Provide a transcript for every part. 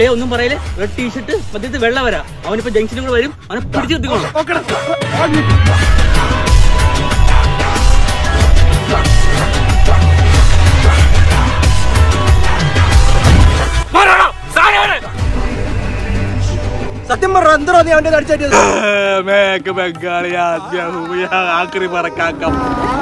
അളിയ ഒന്നും പറയല്ലേ റെഡ് ടീഷർട്ട് മധ്യത്ത് വെള്ള വരാ അവനിപ്പോ ജംഗ്ഷനിൽ കൂടെ വരും അവനെ പിടിച്ചു നിർത്തിക്കോണം സത്യം പറഞ്ഞ എന്തോ നീ അവന്റെ അടിച്ചാറ്റിയത് മേക്ക് ബംഗാളി ആക്രി പറക്കാക്കം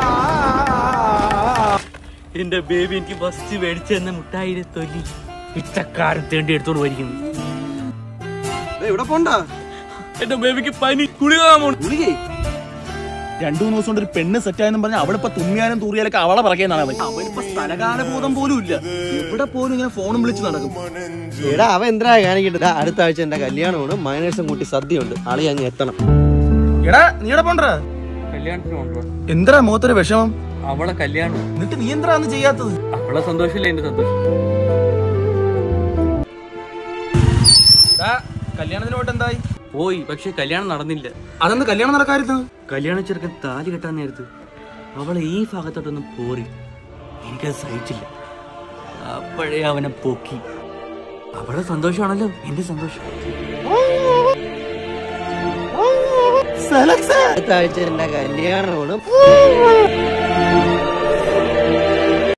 എന്റെ ബേബി എനിക്ക് ഫസ്റ്റ് മേടിച്ചു തന്ന മുട്ടായിരെ തൊലി പിച്ചക്കാരൻ തേണ്ടി എടുത്തോണ്ട് പോയിരിക്കുന്നു എവിടെ പോണ്ട എന്റെ ബേബിക്ക് പനി കുളി കാണാൻ പോണു ഗുളികേ രണ്ടു മൂന്ന് ദിവസം കൊണ്ട് ഒരു പെണ്ണ് സെറ്റ് ആയെന്നും പറഞ്ഞാൽ അവിടെ ഇപ്പൊ തുമ്മിയാനും തൂറിയാലൊക്കെ അവളെ പറക്കുന്നതാണ് അവൻ അവനിപ്പോ സ്ഥലകാല ബോധം പോലും ഇല്ല എവിടെ പോലും ഇങ്ങനെ ഫോണും വിളിച്ച് നടക്കും എടാ അവൻ എന്താ കാണിക്കട്ടെ ദാ അടുത്ത ആഴ്ച എന്റെ കല്യാണമാണ് മൈനേഴ്സും കൂട്ടി സദ്യയുണ്ട് ആളി അങ്ങ് എത്തണം എടാ നീ എവിടെ പോണ്ടാ കല്യാണത്തിന് കൊണ്ടുപോ എന്താ മുഖത്തൊരു വിഷമം അവളെ കല്യാണം എന്നിട്ട് നീ എന്താ അന്ന് ചെയ്യാത്തത് അവളെ സന്തോഷമില്ല എന്റെ സന്തോഷം കല്യാണത്തിന് പോയിട്ട് എന്തായി പോയി പക്ഷെ കല്യാണം നടന്നില്ല അതെന്ത് കല്യാണം നടക്കാരുത് കല്യാണ ചെറുക്കൻ താലി കെട്ടാൻ നേരത്ത് അവളെ ഈ ഭാഗത്തോട്ടൊന്നും പോറി എനിക്കത് സഹിച്ചില്ല അപ്പോഴേ അവനെ പൊക്കി അവളെ സന്തോഷമാണല്ലോ എന്റെ സന്തോഷം അടുത്ത ആഴ്ച എന്റെ കല്യാണമാണ്